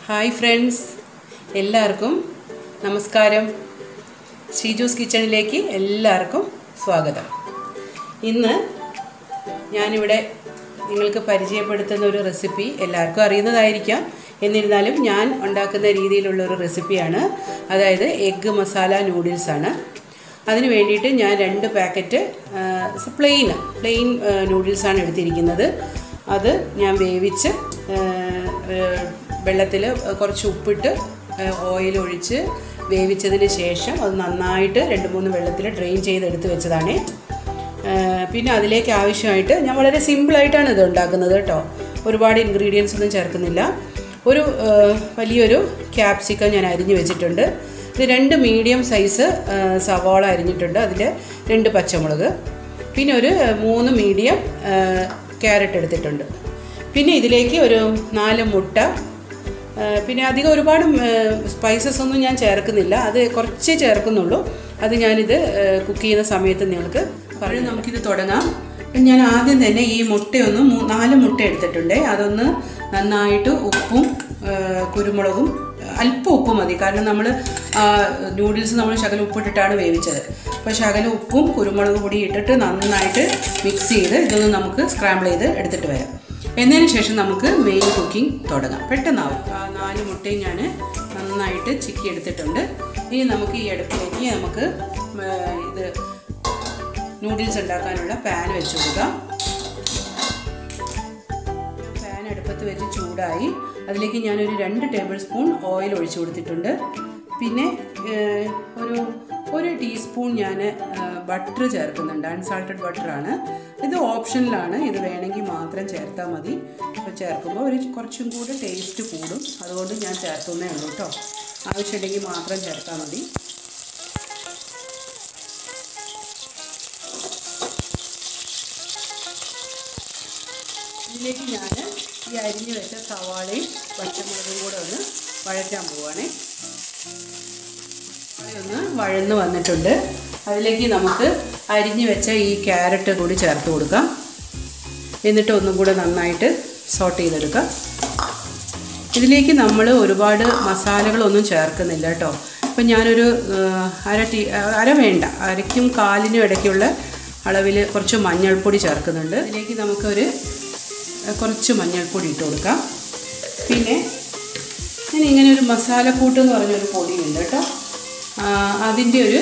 hi friends എല്ലാവർക്കും നമസ്കാരം ശ്രീജൂസ് കിച്ചണിലേക്ക് എല്ലാവർക്കും സ്വാഗതം ഇന്ന് ഞാനിവിടെ നിങ്ങൾക്ക് പരിചയപ്പെടുത്തുന്ന ഒരു റെസിപ്പി എല്ലാവർക്കും അറിയുന്നതായിരിക്കാം എന്നിരുന്നാലും ഞാൻ ഉണ്ടാക്കുന്ന രീതിയിലുള്ള ഒരു റെസിപ്പിയാണ് അതായത് എഗ്ഗ് മസാല നൂഡിൽസാണ് അതിന് വേണ്ടിയിട്ട് ഞാൻ രണ്ട് പാക്കറ്റ് പ്ലെയിൻ പ്ലെയിൻ നൂഡിൽസാണ് എടുത്തിരിക്കുന്നത് അത് ഞാൻ വേവിച്ച് വെള്ളത്തിൽ കുറച്ച് ഉപ്പിട്ട് ഓയിൽ ഒഴിച്ച് വേവിച്ചതിന് ശേഷം അത് നന്നായിട്ട് രണ്ട് മൂന്ന് വെള്ളത്തിൽ ഡ്രെയിൻ ചെയ്തെടുത്ത് വെച്ചതാണ് പിന്നെ അതിലേക്ക് ആവശ്യമായിട്ട് ഞാൻ വളരെ സിമ്പിളായിട്ടാണ് ഇത് ഉണ്ടാക്കുന്നത് കേട്ടോ ഒരുപാട് ഇൻഗ്രീഡിയൻസ് ഒന്നും ചേർക്കുന്നില്ല ഒരു വലിയൊരു ക്യാപ്സിക്കം ഞാൻ അരിഞ്ഞു വെച്ചിട്ടുണ്ട് ഇത് രണ്ട് മീഡിയം സൈസ് സവാള അരിഞ്ഞിട്ടുണ്ട് അതിൽ രണ്ട് പച്ചമുളക് പിന്നെ ഒരു മൂന്ന് മീഡിയം ക്യാരറ്റ് എടുത്തിട്ടുണ്ട് പിന്നെ ഇതിലേക്ക് ഒരു നാല് മുട്ട പിന്നെ അധികം ഒരുപാട് സ്പൈസസ് ഒന്നും ഞാൻ ചേർക്കുന്നില്ല അത് കുറച്ചേ ചേർക്കുന്നുള്ളൂ അത് ഞാനിത് കുക്ക് ചെയ്യുന്ന സമയത്ത് നിങ്ങൾക്ക് പറഞ്ഞു നമുക്കിത് തുടങ്ങാം ഞാൻ ആദ്യം തന്നെ ഈ മുട്ടയൊന്ന് നാല് മുട്ട എടുത്തിട്ടുണ്ട് അതൊന്ന് നന്നായിട്ട് ഉപ്പും കുരുമുളകും അല്പം ഉപ്പ് മതി കാരണം നമ്മൾ നൂഡിൽസ് നമ്മൾ ശകലം ഉപ്പിട്ടിട്ടാണ് വേവിച്ചത് അപ്പോൾ ശകലം ഉപ്പും കുരുമുളക് പൊടി ഇട്ടിട്ട് നന്നായിട്ട് മിക്സ് ചെയ്ത് ഇതൊന്ന് നമുക്ക് സ്ക്രാമ്പിൾ ചെയ്ത് എടുത്തിട്ട് വരാം എന്നതിന് ശേഷം നമുക്ക് മെയിൻ കുക്കിംഗ് തുടങ്ങാം പെട്ടെന്നാവും ആ നാല് മുട്ടയും ഞാൻ നന്നായിട്ട് ചിക്കി എടുത്തിട്ടുണ്ട് ഇനി നമുക്ക് ഈ അടുപ്പിലേക്ക് നമുക്ക് ഇത് നൂഡിൽസ് ഉണ്ടാക്കാനുള്ള പാൻ വെച്ച് കൊടുക്കാം പാൻ അടുപ്പത്ത് വെച്ച് ചൂടായി അതിലേക്ക് ഞാനൊരു രണ്ട് ടേബിൾ സ്പൂൺ ഓയിൽ ഒഴിച്ചു കൊടുത്തിട്ടുണ്ട് പിന്നെ ഒരു ഒരു ടീസ്പൂൺ ഞാൻ ബട്ടർ ചേർക്കുന്നുണ്ട് അൺസാൾട്ടഡ് ബട്ടറാണ് ഇത് ഓപ്ഷനിലാണ് ഇത് വേണമെങ്കിൽ മാത്രം ചേർത്താൽ മതി അപ്പോൾ ചേർക്കുമ്പോൾ ഒരു കുറച്ചും കൂടെ ടേസ്റ്റ് കൂടും അതുകൊണ്ട് ഞാൻ ചേർക്കുന്നേ ഉള്ളൂ കേട്ടോ ആവശ്യമുണ്ടെങ്കിൽ മാത്രം ചേർത്താൽ മതി ഇതിലേക്ക് ഞാൻ ഈ അരിഞ്ഞു വെച്ച സവാളയും പച്ചമുളകും കൂടെ ഒന്ന് വഴറ്റാൻ പോവുകയാണേ ഒന്ന് വഴന്ന് വന്നിട്ടുണ്ട് അതിലേക്ക് നമുക്ക് അരിഞ്ഞു വെച്ച ഈ ക്യാരറ്റ് കൂടി ചേർത്ത് കൊടുക്കാം എന്നിട്ട് ഒന്നും കൂടെ നന്നായിട്ട് സോട്ട് ചെയ്തെടുക്കാം ഇതിലേക്ക് നമ്മൾ ഒരുപാട് മസാലകളൊന്നും ചേർക്കുന്നില്ല കേട്ടോ ഇപ്പം ഞാനൊരു അര ടീ അര വേണ്ട അരയ്ക്കും കാലിനും ഇടയ്ക്കുള്ള അളവിൽ കുറച്ച് മഞ്ഞൾപ്പൊടി ചേർക്കുന്നുണ്ട് ഇതിലേക്ക് നമുക്കൊരു കുറച്ച് മഞ്ഞൾപ്പൊടി ഇട്ട് കൊടുക്കാം പിന്നെ ഞാൻ ഇങ്ങനെ ഒരു മസാലക്കൂട്ട് എന്ന് പറഞ്ഞൊരു പൊടിയുണ്ട് കേട്ടോ അതിൻ്റെ ഒരു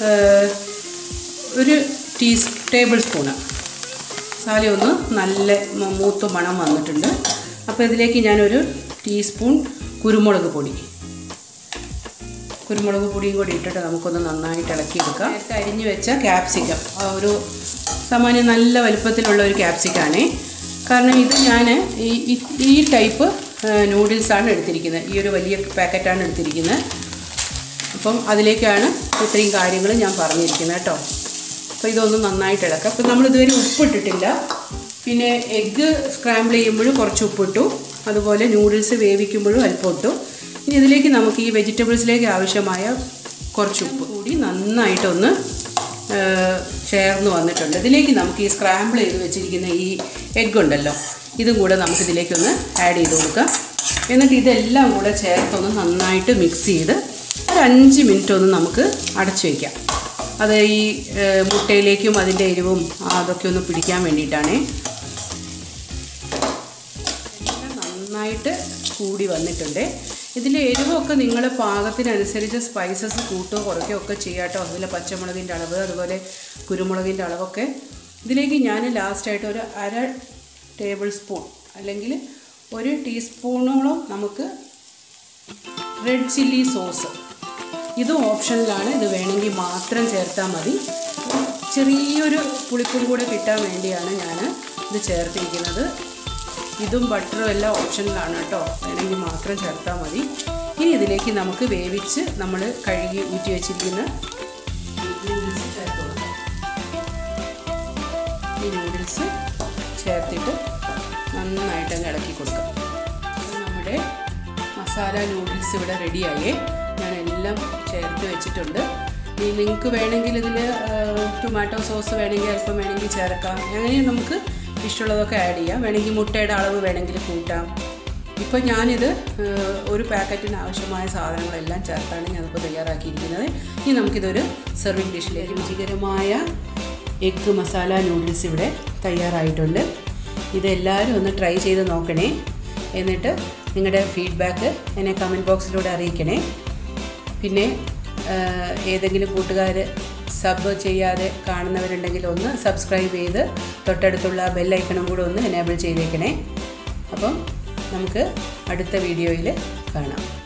ഒരു ടീ ടേബിൾ സ്പൂണ് മസാല ഒന്ന് നല്ല മൂത്ത് മണം വന്നിട്ടുണ്ട് അപ്പോൾ ഇതിലേക്ക് ഞാനൊരു ടീസ്പൂൺ കുരുമുളക് പൊടി കുരുമുളക് പൊടിയും കൂടി ഇട്ടിട്ട് നമുക്കൊന്ന് നന്നായിട്ട് ഇളക്കിയെടുക്കാം നേരത്തെ അരിഞ്ഞു വെച്ച ക്യാപ്സിക്കം ഒരു സാമാന്യം നല്ല വലുപ്പത്തിലുള്ള ഒരു ക്യാപ്സിക്കാണേ കാരണം ഇത് ഞാൻ ഈ ഈ ടൈപ്പ് നൂഡിൽസാണ് എടുത്തിരിക്കുന്നത് ഈ ഒരു വലിയ പാക്കറ്റാണ് എടുത്തിരിക്കുന്നത് അപ്പം അതിലേക്കാണ് ഇത്രയും കാര്യങ്ങൾ ഞാൻ പറഞ്ഞിരിക്കുന്നത് കേട്ടോ അപ്പോൾ ഇതൊന്ന് നന്നായിട്ട് ഇളക്കാം അപ്പം നമ്മൾ ഇതുവരെ ഉപ്പിട്ടിട്ടില്ല പിന്നെ എഗ്ഗ് സ്ക്രാമ്പിൾ ചെയ്യുമ്പോഴും കുറച്ച് ഉപ്പിട്ടു അതുപോലെ നൂഡിൽസ് വേവിക്കുമ്പോഴും അല്പം ഇട്ടു ഇനി ഇതിലേക്ക് നമുക്ക് ഈ വെജിറ്റബിൾസിലേക്ക് ആവശ്യമായ കുറച്ച് ഉപ്പ് കൂടി നന്നായിട്ടൊന്ന് ചേർന്ന് വന്നിട്ടുണ്ട് ഇതിലേക്ക് നമുക്ക് ഈ സ്ക്രാമ്പിൾ ചെയ്ത് വെച്ചിരിക്കുന്ന ഈ എഗ്ഗ് ഉണ്ടല്ലോ ഇതും കൂടെ നമുക്ക് ഇതിലേക്കൊന്ന് ആഡ് ചെയ്ത് കൊടുക്കാം എന്നിട്ട് ഇതെല്ലാം കൂടെ ചേർത്തൊന്ന് നന്നായിട്ട് മിക്സ് ചെയ്ത് ഒരു അഞ്ച് മിനിറ്റ് ഒന്ന് നമുക്ക് അടച്ചു വയ്ക്കാം അത് ഈ മുട്ടയിലേക്കും അതിൻ്റെ എരിവും അതൊക്കെ ഒന്ന് പിടിക്കാൻ വേണ്ടിയിട്ടാണേ നന്നായിട്ട് കൂടി വന്നിട്ടുണ്ട് ഇതിൻ്റെ എരിവൊക്കെ നിങ്ങളുടെ പാകത്തിനനുസരിച്ച് സ്പൈസസ് കൂട്ടുകയോ കുറയ്ക്കുകയോ ഒക്കെ ചെയ്യാട്ടോ അതിലെ പച്ചമുളകിൻ്റെ അളവ് അതുപോലെ കുരുമുളകിൻ്റെ അളവൊക്കെ ഇതിലേക്ക് ഞാൻ ലാസ്റ്റായിട്ട് ഒരു അര ടേബിൾ സ്പൂൺ അല്ലെങ്കിൽ ഒരു ടീസ്പൂണോളം നമുക്ക് റെഡ് ചില്ലി സോസ് ഇതും ഓപ്ഷനിലാണ് ഇത് വേണമെങ്കിൽ മാത്രം ചേർത്താൽ മതി ചെറിയൊരു പുളിപ്പും കൂടെ കിട്ടാൻ വേണ്ടിയാണ് ഞാൻ ഇത് ചേർത്തിരിക്കുന്നത് ഇതും ബട്ടറും എല്ലാം ഓപ്ഷനിലാണ് കേട്ടോ വേണമെങ്കിൽ മാത്രം ചേർത്താൽ മതി ഇനി ഇതിലേക്ക് നമുക്ക് വേവിച്ച് നമ്മൾ കഴുകി ഊറ്റി വെച്ചിരിക്കുന്ന നൂഡിൽസ് ചേർത്ത് കൊടുക്കാം ഈ നൂഡിൽസ് ചേർത്തിട്ട് നന്നായിട്ട് അങ്ങ് ഇളക്കി കൊടുക്കാം നമ്മുടെ മസാല നൂഡിൽസ് ഇവിടെ റെഡിയായേ ഞാൻ എല്ലാം ചേർത്ത് വെച്ചിട്ടുണ്ട് ഇനി നിങ്ങൾക്ക് വേണമെങ്കിൽ ഇതിൽ ടൊമാറ്റോ സോസ് വേണമെങ്കിൽ അല്പം വേണമെങ്കിൽ ചേർക്കാം അങ്ങനെ നമുക്ക് ഇഷ്ടമുള്ളതൊക്കെ ആഡ് ചെയ്യാം വേണമെങ്കിൽ മുട്ടയുടെ അളവ് വേണമെങ്കിൽ കൂട്ടാം ഇപ്പോൾ ഞാനിത് ഏഹ്, ഒരു പാക്കറ്റിന് ആവശ്യമായ സാധനങ്ങളെല്ലാം ചേർത്താണ് ഞാനിപ്പോൾ തയ്യാറാക്കിയിരിക്കുന്നത് ഇനി നമുക്കിതൊരു സെർവിങ് ഡിഷിലേക്ക് രുചികരമായ എഗ്ഗ് മസാല നൂഡിൽസ് ഇവിടെ തയ്യാറായിട്ടുണ്ട് ഇതെല്ലാവരും ഒന്ന് ട്രൈ ചെയ്ത് നോക്കണേ എന്നിട്ട് നിങ്ങളുടെ ഫീഡ്ബാക്ക് എന്നെ കമൻറ്റ് ബോക്സിലൂടെ അറിയിക്കണേ പിന്നെ ആഹ്, ഏതെങ്കിലും കൂട്ടുകാർ സബ് ചെയ്യാതെ കാണുന്നവരുണ്ടെങ്കിൽ ഒന്ന് സബ്സ്ക്രൈബ് ചെയ്ത് തൊട്ടടുത്തുള്ള ബെല്ലൈക്കണും കൂടെ ഒന്ന് എനേബിൾ ചെയ്തേക്കണേ അപ്പം നമുക്ക് അടുത്ത വീഡിയോയിൽ കാണാം